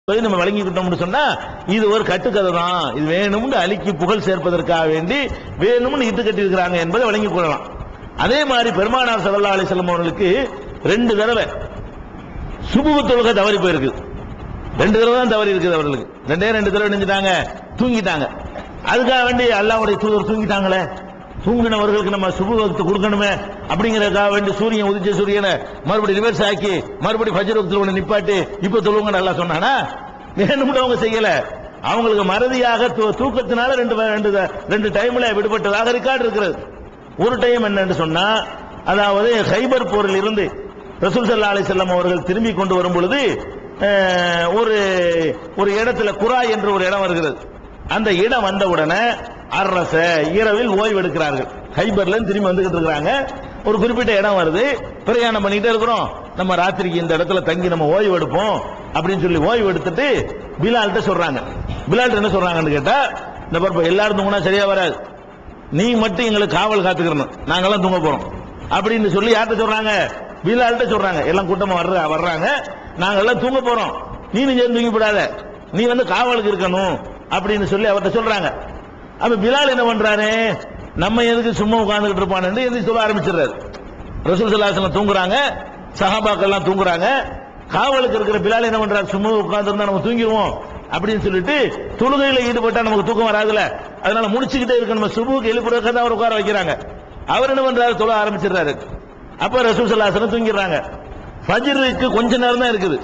போய் நம்ம வழங்கிக்கிட்டோம்னு சொன்னா இது ஒரு கட்டுக்கதை தான் இது வேணும்னு அலிக்கு புகழ் சேர்ப்பதற்காக வேண்டி வேணும்னு இட்டு கட்டி இருக்கிறாங்க என்பதை வழங்கிக் கொள்ளலாம் அதே மாதிரி பெருமானார் சல்லா அலிஸ்லாம் அவர்களுக்கு ரெண்டு தடவை சுபுவ தொழுகை தவறி போயிருக்கு ரெண்டு தடவை தான் தவறி இருக்குது அவர்களுக்கு ரெண்டே ரெண்டு தடவை நினைஞ்சிட்டாங்க தூங்கிட்டாங்க அதுக்காக வேண்டி அல்லாவுடைய தூதர் தூங்கிட்டாங்களே தூங்கினவர்களுக்கு நம்ம சுபுவத்து கொடுக்கணுமே அப்படிங்கறதுக்காக வேண்டி சூரியன் உதிச்ச சூரியனை மறுபடியும் ரிவர்ஸ் ஆக்கி மறுபடியும் ஃபஜ்ர் வக்துல ஒண்ணு நிப்பாட்டி இப்ப தொழுவுங்க நல்லா சொன்னானா வேணும்னு அவங்க செய்யல அவங்களுக்கு மறதியாக தூ- தூக்கத்தினால ரெண்டு ரெண்டு ரெண்டு டைம்ல விடுபட்டதாக ரெக்கார்டு இருக்கிறது ஒரு டைம் என்னன்னு சொன்னா அதாவது ஹைபர் போரில் இருந்து ரசூல் சல்லா அலிசல்லாம் அவர்கள் திரும்பி கொண்டு வரும் பொழுது அஹ், ஒரு ஒரு இடத்துல குரா என்ற ஒரு இடம் வருகிறது அந்த இடம் வந்த உடனே அரச இரவில் ஓய்வு எடுக்கிறார்கள் ஹைபர்ல இருந்து திரும்பி வந்துகிட்டு இருக்கிறாங்க ஒரு குறிப்பிட்ட இடம் வருது பிரயாணம் பண்ணிட்டே இருக்கிறோம் நம்ம ராத்திரிக்கு இந்த இடத்துல தங்கி நம்ம ஓய்வு எடுப்போம் அப்படின்னு சொல்லி ஓய்வு எடுத்துட்டு பிலால்கிட்ட சொல்றாங்க பிலால்கிட்ட என்ன சொல்றாங்கன்னு கேட்டா இந்த பாருப்பா எல்லாரும் தூங்கினா சரியா வராது நீ மட்டும் எங்களுக்கு காவல் காத்துக்கிறணும் நாங்கெல்லாம் தூங்க போறோம் அப்படின்னு சொல்லி யார்கிட்ட சொல்றாங்க பிலால்கிட்ட சொல்றாங்க எல்லாம் கூட்டமா வர்ற வர்றாங்க நாங்க எல்லாம் தூங்க போறோம் நீனும் சேர்ந்து தூங்கி விடாத நீ வந்து காவலுக்கு இருக்கணும் அப்படின்னு சொல்லி அவர்கிட்ட சொல்றாங்க அப்ப பிலால் என்ன பண்றாரு நம்ம எதுக்கு சும்மா உட்கார்ந்துகிட்டு இருப்பான்னு எதுக்கு சொல்ல ஆரம்பிச்சிடுறாரு ரசூல் சல்லாசனம் தூங்குறாங்க சஹாபாக்கள் எல்லாம் தூங்குறாங்க காவலுக்கு இருக்கிற பிலால் என்ன பண்றாரு சும்மா உட்கார்ந்து நம்ம தூங்கிடுவோம் அப்படின்னு சொல்லிட்டு தொழுகையில ஈடுபட்டா நமக்கு தூக்கம் வராதுல அதனால முடிச்சுக்கிட்டே இருக்க நம்ம சுபுக்கு எழுப்புறதுக்கு தான் அவர் உட்கார வைக்கிறாங்க அவர் என்ன பண்றாரு தொழ ஆரம்பிச்சிடுறாரு அப்ப ரசூல் சல்லாசனம் தூங்கிடுறாங்க ஃபஜ்ருக்கு கொஞ்ச நேரம் தான் இருக்குது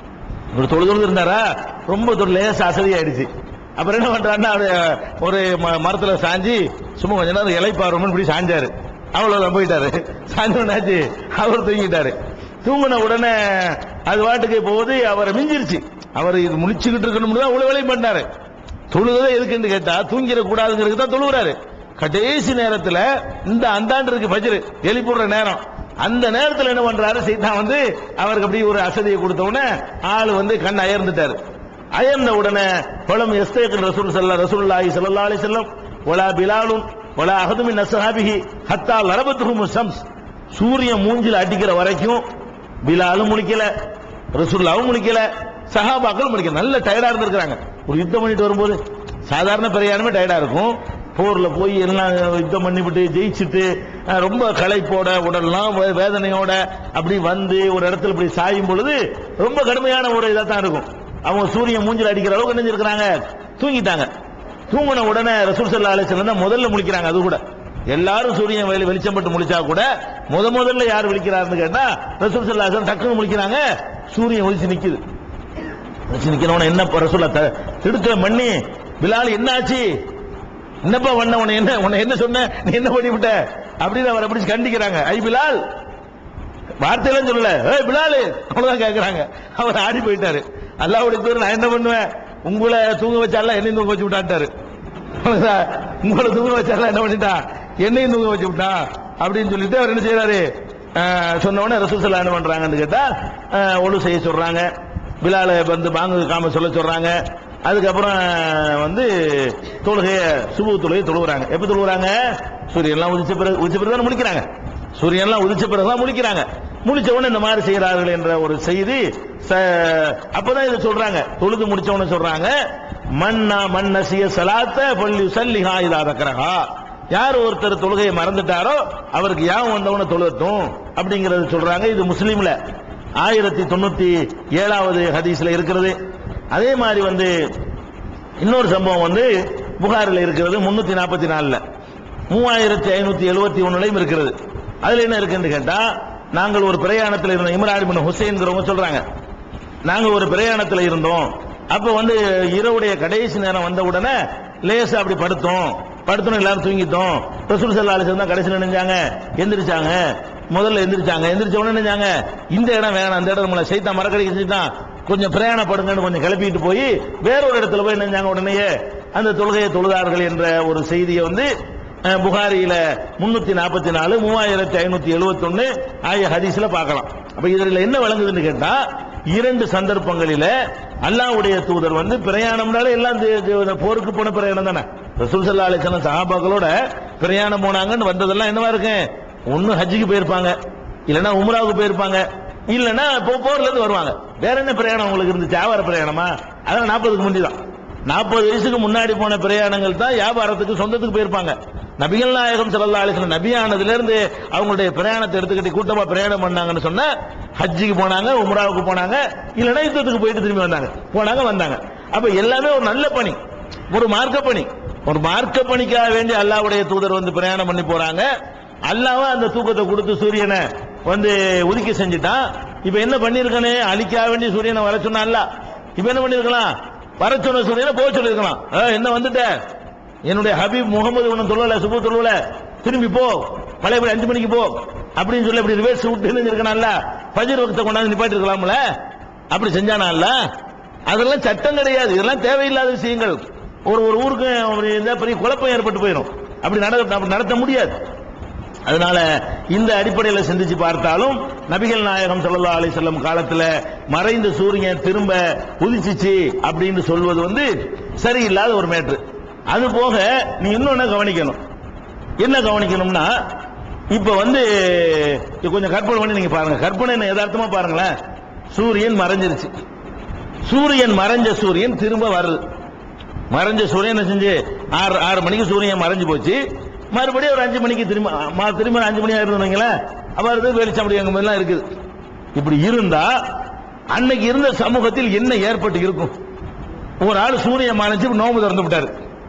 ஒரு தொழுது இருந்தாரா ரொம்ப தொழு லேச அசதி ஆயிடுச்சு அப்புறம் என்ன பண்றாருன்னா அவரு ஒரு ம- மரத்துல சாஞ்சி சும்மா கொஞ்ச நேரம் இலைப்பாருமன்னு இப்படி சாஞ்சாரு அவ்வளவுதான் போயிட்டாரு சாஞ்ச உடனே அவர் தூங்கிட்டாரு தூங்கின உடனே அது வாட்டுக்கு போகுது அவரை மிஞ்சிருச்சு அவர் இது முடிச்சுக்கிட்டு இருக்கணும் தான் அவ்வளவு வேலையும் பண்ணாரு தொழுகதை எதுக்குன்னு கேட்டா தூங்கிட கூடாதுங்கிறதுக்கு தான் தொழுகிறாரு கடைசி நேரத்துல இந்த அந்தாண்டு இருக்கு பஜ்ரு எழுப்பிடுற நேரம் அந்த நேரத்துல என்ன பண்றாரு சைத்தான் வந்து அவருக்கு அப்படி ஒரு அசதியை கொடுத்த உடனே ஆளு வந்து கண் அயர்ந்துட்டாரு அயர்ந்த உடனே பழம் எஸ்தேக்கன் ரசூல் சல்லா ரசூலுல்லாஹி ஸல்லல்லாஹு அலைஹி வஸல்லம் வலா பிலாலுன் வலா அஹதுமின் அஸ்ஹாபிஹி ஹத்தா லரபத்துஹும் ஷம்ஸ் சூரியன் மூஞ்சில அடிக்கிற வரைக்கும் பிலாலும் முழிக்கல ரசூல்லாவும் முழிக்கல சஹாபாக்கள் முடிக்கல நல்ல டயர்டா இருந்திருக்காங்க ஒரு யுத்தம் பண்ணிட்டு வரும்போது சாதாரண பிரயாணமே டயர்டா இருக்கும் போர்ல போய் எல்லாம் யுத்தம் பண்ணிவிட்டு ஜெயிச்சுட்டு அஹ், ரொம்ப களைப்போட உடல்லாம் வே- வேதனையோட அப்படி வந்து ஒரு இடத்துல இப்படி சாயும் பொழுது ரொம்ப கடுமையான ஒரு இதா தான் இருக்கும் அவங்க சூரியன் மூஞ்சில அடிக்கிற அளவுக்கு நினைஞ்சிருக்கிறாங்க தூங்கிட்டாங்க தூங்கின உடனே ரசூல் சல்லா அலிஸ்லாம் தான் முதல்ல முழிக்கிறாங்க அது கூட எல்லாரும் சூரியன் வெளி வெளிச்சம் பட்டு முழிச்சா கூட முத முதல்ல யார் விழிக்கிறாருன்னு கேட்டா ரசூல் சல்லா அலிஸ்லாம் டக்குன்னு முழிக்கிறாங்க சூரியன் ஒழிச்சு நிக்குது வச்சு நிக்கிறவன என்ன ரசூல்லா த- திடுக்கிற மண்ணி பிலால் என்ன ஆச்சு என்னப்பா பண்ண உன்னை என்ன உன்னை என்ன சொன்ன நீ என்ன பண்ணி விட்ட அப்படின்னு அவர் அப்படி கண்டிக்கிறாங்க ஐ பிலால் வார்த்தையெல்லாம் சொல்லல ஏய் பிலால் அவ்வளவுதான் கேக்குறாங்க அவர் ஆடி போயிட்டாரு அல்லாவுடைய தூரம் நான் என்ன பண்ணுவேன் உங்களை தூங்க வச்சால என்னையும் தூங்க வச்சு விட்டாட்டாரு அவ்வளவுதான். உங்களை தூங்க வச்சால என்ன பண்ணிட்டா என்னையும் தூங்க வச்சு விட்டா அப்படின்னு சொல்லிட்டு அவர் என்ன செய்யறாரு அஹ், சொன்ன உடனே ரசூல் ஸல்லல்லாஹு என்ன பண்றாங்கன்னு கேட்டா அஹ், ஒழு செய்ய சொல்றாங்க பிலால வந்து பாங்கு காம சொல்ல சொல்றாங்க அதுக்கப்புறம் வந்து தொழுகைய சுபு தொழுகையை தொழுகிறாங்க எப்ப தொழுகிறாங்க சூரியன்லாம் உதிச்ச பிறகு உதிச்ச பிறகு தானே முடிக்கிறாங்க சூரியன்லாம் உதிச்ச பிறகு தான் முடிக்கிறாங்க முடிச்ச உடனே இந்த மாதிரி செய்கிறார்கள் என்ற ஒரு செய்தி ச- அப்பதான் இதை சொல்றாங்க தொழுது முடிச்ச உடனே சொல்றாங்க மன்னா மன்னசிய சலாத்த பள்ளி சல்லிஹா இதா தக்கரஹா யார் ஒருத்தர் தொழுகையை மறந்துட்டாரோ அவருக்கு யாவும் வந்தவன தொழுகட்டும் அப்படிங்கறது சொல்றாங்க இது முஸ்லீம்ல ஆயிரத்தி தொண்ணூத்தி ஏழாவது ஹதீஸ்ல இருக்கிறது அதே மாதிரி வந்து இன்னொரு சம்பவம் வந்து புகாரில் இருக்கிறது முன்னூத்தி நாற்பத்தி நாலுல மூவாயிரத்தி ஐநூத்தி எழுபத்தி ஒண்ணுலையும் இருக்கிறது அதுல என்ன இருக்குன்னு கேட்டா நாங்கள் ஒரு பிரயாணத்தில் இருந்த இம்ரான் பின் ஹுசைன்கிறவங்க சொல்றாங்க நாங்க ஒரு பிரயாணத்தில் இருந்தோம் அப்ப வந்து இரவுடைய கடைசி நேரம் வந்த உடனே லேசா அப்படி படுத்தோம் படுத்தோம் எல்லாரும் தூங்கிட்டோம் ரசூல் சல்லா அலிஸ்லாம் தான் கடைசியில் நினைஞ்சாங்க எந்திரிச்சாங்க முதல்ல எந்திரிச்சாங்க எந்திரிச்ச உடனே நினைஞ்சாங்க இந்த இடம் வேணாம் இந்த இடம் நம்மளை சைத்தா மரக்கடிக்க செஞ்சுட்டான் கொஞ்சம் பிரயாணப்படுங்கன்னு கொஞ்சம் கிளப்பிட்டு போய் வேற ஒரு இடத்துல போய் நினைஞ்சாங்க உடனேயே அந்த தொழுகையை தொழுதார்கள் என்ற ஒரு செய்தியை வந்து அஹ், புகாரியில முன்னூத்தி நாற்பத்தி நாலு மூவாயிரத்தி ஐநூத்தி எழுபத்தி ஒன்னு ஆகிய ஹதீஸ்ல பார்க்கலாம் அப்ப இதுல என்ன விளங்குதுன்னு கேட்டா இரண்டு சந்தர்ப்பங்களில அல்லாஹ்வுடைய தூதர் வந்து பிரயாணம்னாலே எல்லாம் தி- தி- போருக்கு போன பிரயாணம் தானே ரசூல் சல்லா அலிஸ்லாம் சஹாபாக்களோட பிரயாணம் போனாங்கன்னு வந்ததெல்லாம் என்னவா இருக்கு ஒண்ணு ஹஜ்ஜுக்கு போயிருப்பாங்க இல்லைன்னா உம்ராவுக்கு போயிருப்பாங்க இல்லைன்னா இப்போ போர்ல இருந்து வருவாங்க வேற என்ன பிரயாணம் உங்களுக்கு இருந்துச்சு வியாபார பிரயாணமா அதெல்லாம் நாற்பதுக்கு முந்தி தான் நாற்பது வயசுக்கு முன்னாடி போன பிரயாணங்கள் தான் வியாபாரத்துக்கு சொந்தத்துக்கு போயிருப்பாங்க நபிகள் நாயகம் ஸல்லல்லாஹு அலைஹி வஸல்லம் நபியானதுல இருந்து அவங்களுடைய பிரயாணத்தை எடுத்துக்கிட்டு கூட்டமா பிரயாணம் பண்ணாங்கன்னு சொன்னா ஹஜ்ஜிக்கு போனாங்க உம்ராவுக்கு போனாங்க இல்லைன்னா யுத்தத்துக்கு போயிட்டு திரும்பி வந்தாங்க போனாங்க வந்தாங்க அப்ப எல்லாமே ஒரு நல்ல பணி ஒரு மார்க்க பணி ஒரு மார்க்க பணிக்காக வேண்டி அல்லாஹ்வுடைய தூதர் வந்து பிரயாணம் பண்ணி போறாங்க அல்லாஹ் அந்த தூக்கத்தை கொடுத்து சூரியனை வந்து உதிக்க செஞ்சுட்டான் இப்ப என்ன பண்ணிருக்கானே அழிக்க வேண்டிய சூரியனை வர சொன்னான்ல இப்ப என்ன பண்ணிருக்கலாம் வர சொன்ன சூரியனை போக சொல்லிருக்கலாம் "ஏய், என்ன வந்துட்ட என்னுடைய ஹபீப் முகமது உன்னை சொல்லல சுபு சொல்லல திரும்பி போ பழையபடி அஞ்சு மணிக்கு போ அப்படின்னு சொல்லி அப்படி ரிவர்ஸ் விட்டு இருக்கனால பஜர் வக்த கொண்டாந்து நிப்பாட்டி இருக்கலாம்ல அப்படி செஞ்சானால அதெல்லாம் சட்டம் கிடையாது இதெல்லாம் தேவையில்லாத விஷயங்கள் ஒரு ஒரு ஊருக்கு ஒரு இந்த பெரிய குழப்பம் ஏற்பட்டு போயிடும் அப்படி நடத்த அப்படி நடத்த முடியாது அதனால இந்த அடிப்படையில் சிந்திச்சு பார்த்தாலும் நபிகள் நாயகம் ஸல்லல்லாஹு அலைஹி வஸல்லம் காலத்துல மறைந்த சூரியன் திரும்ப உதிச்சிச்சு அப்படின்னு சொல்வது வந்து சரியில்லாத ஒரு மேட்ரு அது போக நீ இன்னொன்னு கவனிக்கணும் என்ன கவனிக்கணும்னா இப்ப வந்து இது கொஞ்சம் கற்பனை பண்ணி நீங்க பாருங்க கற்பனை யதார்த்தமா பாருங்களேன் சூரியன் மறைஞ்சிருச்சு சூரியன் மறைஞ்ச சூரியன் திரும்ப வருது மறைஞ்ச சூரியன் என்ன செஞ்சு ஆறு ஆறு மணிக்கு சூரியன் மறைஞ்சு போச்சு மறுபடியும் ஒரு அஞ்சு மணிக்கு திரும்ப ம- திரும்ப அஞ்சு மணி ஆயிருந்தீங்களேன் அப்ப அது வெளிச்சம் அப்படி எங்க மாதிரிலாம் இருக்குது இப்படி இருந்தா அன்னைக்கு இருந்த சமூகத்தில் என்ன ஏற்பட்டு இருக்கும் ஒரு ஆள் சூரியன் மறைஞ்சு நோம்பு திறந்து விட்டாரு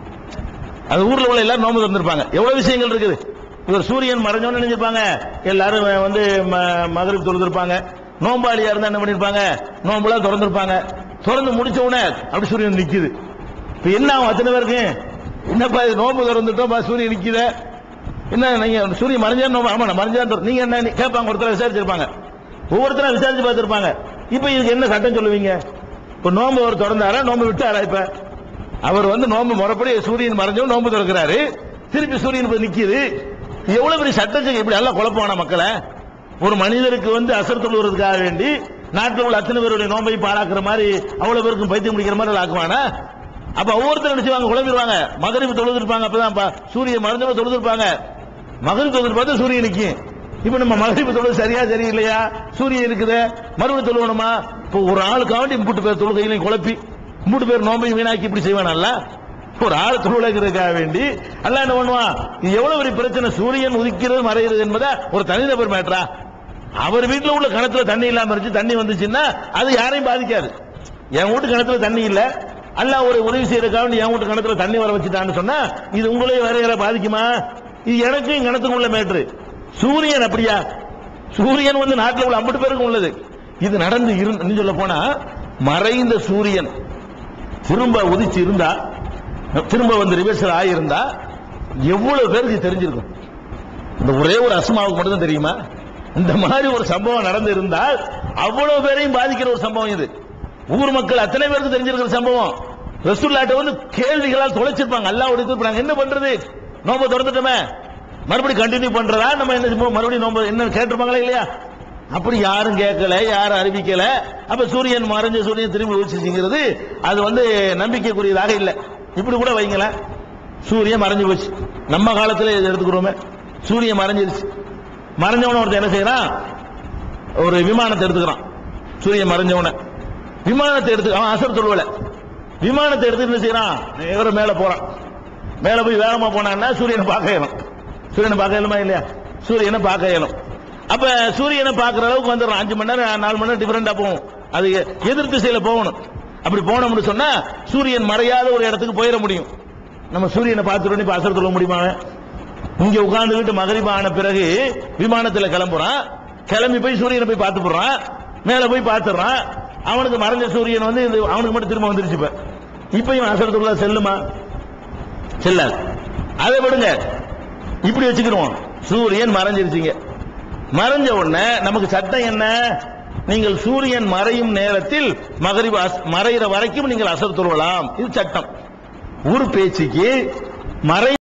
அது ஊர்ல உள்ள எல்லாரும் நோம்பு திறந்திருப்பாங்க எவ்வளவு விஷயங்கள் இருக்குது இவர் சூரியன் மறைஞ்சோன்னு நினைச்சிருப்பாங்க எல்லாரும் வந்து ம- மகரிப் தொழுதிருப்பாங்க நோம்பாளியா இருந்தா என்ன பண்ணிருப்பாங்க நோம்புலாம் திறந்திருப்பாங்க திறந்து முடிச்ச உடனே அப்படி சூரியன் நிக்குது இப்ப என்ன ஆகும் அத்தனை பேருக்கு என்னப்பா இது நோம்பு திறந்துட்டோம் சூரியன் நிக்குத என்ன நீங்க சூரியன் மறைஞ்சா நோம்பு ஆமா நான் மறைஞ்சா திற- நீங்க என்ன நீ- கேட்பாங்க ஒருத்தர் விசாரிச்சிருப்பாங்க ஒவ்வொருத்தரும் விசாரிச்சு பார்த்திருப்பாங்க இப்ப இதுக்கு என்ன சட்டம் சொல்லுவீங்க இப்ப நோம்பு அவர் திறந்தாரா நோம்பு விட்டாரா இப்ப அவர் வந்து நோம்பு முறைப்படி சூரியன் மறைஞ்சவும் நோம்பு திறக்கிறாரு திருப்பி சூரியன் போய் நிக்குது இது எவ்வளவு பெரிய சட்டம் இப்படி எல்லாம் குழப்பமான மக்களை ஒரு மனிதருக்கு வந்து அசர் தொழுவதற்காக வேண்டி நாட்டில் உள்ள அத்தனை பேருடைய நோம்பை பாழாக்குற மாதிரி அவ்வளவு பேருக்கும் பைத்தியம் முடிக்கிற மாதிரி ஆக்குவானா அப்ப ஒவ்வொருத்தர் நினைச்சுவாங்க குழம்பிடுவாங்க மகரிப்பு தொழுதுருப்பாங்க அப்பதான் பா- சூரியன் மறைஞ்சவங்க தொழுதுருப்பாங்க மகரிப்பு தொழுது பார்த்தா சூரியன் நிக்கும் இப்ப நம்ம மகரிப்பு தொழுது சரியா சரியில்லையா சூரியன் இருக்குது மறுபடியும் தொழுவணுமா இப்போ ஒரு ஆளுக்காண்டி இம்புட்டு பேர் தொழுகையிலையும் குழப்பி இம்புட்டு பேர் நோம்பையும் வீணாக்கி இப்படி செய்வானல்ல ஒரு ஆள் தொழுகிறதுக்காக வேண்டி அல்ல என்ன பண்ணுவான் இது எவ்வளவு பெரிய பிரச்சனை சூரியன் உதிக்கிறது மறைகிறது என்பதா ஒரு தனிநபர் மேட்டரா அவர் வீட்டுல உள்ள கிணத்துல தண்ணி இல்லாம இருந்துச்சு தண்ணி வந்துச்சுன்னா அது யாரையும் பாதிக்காது என் வீட்டு கிணத்துல தண்ணி இல்ல அல்ல ஒரு உதவி செய்யறதுக்காக வேண்டி என் வீட்டு கிணத்துல தண்ணி வர வச்சுட்டான்னு சொன்னா இது உங்களையும் வேற யாரை பாதிக்குமா இது எனக்கும் என் கிணத்துக்கு உள்ள மேட்ரு சூரியன் அப்படியா சூரியன் வந்து நாட்டில் உள்ள ஐம்பது பேருக்கும் உள்ளது இது நடந்து இருந்து சொல்ல போனா மறைந்த சூரியன் திரும்ப உதிச்சு இருந்தா திரும்ப வந்து ரிவர்சல் ஆகியிருந்தா எவ்வளவு பேருக்கு தெரிஞ்சிருக்கும் இந்த ஒரே ஒரு அஸ்மாவுக்கு மட்டும் தான் தெரியுமா இந்த மாதிரி ஒரு சம்பவம் நடந்து இருந்தால் அவ்வளவு பேரையும் பாதிக்கிற ஒரு சம்பவம் இது ஊர் மக்கள் அத்தனை பேருக்கு தெரிஞ்சிருக்கிற சம்பவம் ரசூல்லாட்ட வந்து கேள்விகளால் தொலைச்சிருப்பாங்க அல்லாஹ் எடுத்து நாங்க என்ன பண்றது நோம்ப திறந்துட்டோமே மறுபடியும் கண்டினியூ பண்றதா நம்ம என்ன செய்வோம்? மறுபடியும் நோம்ப என்ன கேட்டிருப்பாங்களா இல்லையா அப்படி யாரும் கேட்கல யாரும் அறிவிக்கல அப்ப சூரியன் மறைஞ்ச சூரியன் திரும்பி வச்சுங்கிறது அது வந்து நம்பிக்கைக்குரியதாக இல்லை இப்படி கூட வைங்களேன் சூரியன் மறைஞ்சு போச்சு நம்ம காலத்துல இதை எடுத்துக்கிறோமே சூரியன் மறைஞ்சிருச்சு மறைஞ்சவன ஒருத்தன் என்ன செய்யறான் ஒரு விமானத்தை எடுத்துக்கிறான் சூரியன் மறைஞ்சவன விமானத்தை எடுத்து அவன் அசர் சொல்லுவல விமானத்தை எடுத்து என்ன செய்யறான் நேர மேல போறான் மேல போய் வேகமா போனான்னா சூரியனை பார்க்க இயலும் சூரியனை பார்க்க இயலுமா இல்லையா சூரியனை பார்க்க இயலும் அப்ப சூரியனை பார்க்கிற அளவுக்கு வந்துடுறான் அஞ்சு மணி நேரம் நாலு மணி நேரம் டிஃபரெண்டா போகும் அது எதிர் திசையில போகணும் அப்படி போனோம்னு சொன்னா சூரியன் மறையாத ஒரு இடத்துக்கு போயிட முடியும் நம்ம சூரியனை பார்த்துட்டு இப்ப அசர் சொல்ல முடியுமா அவன்? இங்க உட்கார்ந்துகிட்டு மகரிப ஆன பிறகு விமானத்துல கிளம்புறான் கிளம்பி போய் சூரியனை போய் பார்த்து போடுறான் மேல போய் பார்த்துறான் அவனுக்கு மறைஞ்ச சூரியன் வந்து இந்த அவனுக்கு மட்டும் திரும்ப வந்துருச்சு இப்ப இப்ப இவன் அசரத்துக்குள்ள செல்லுமா செல்லாது அதை விடுங்க இப்படி வச்சுக்கிறோம் சூரியன் மறைஞ்சிருச்சுங்க மறைஞ்ச உடனே நமக்கு சட்டம் என்ன நீங்கள் சூரியன் மறையும் நேரத்தில் மகரிப அஸ்- மறைகிற வரைக்கும் நீங்கள் அசர் தொழுவலாம் இது சட்டம் ஒரு பேச்சுக்கு மறை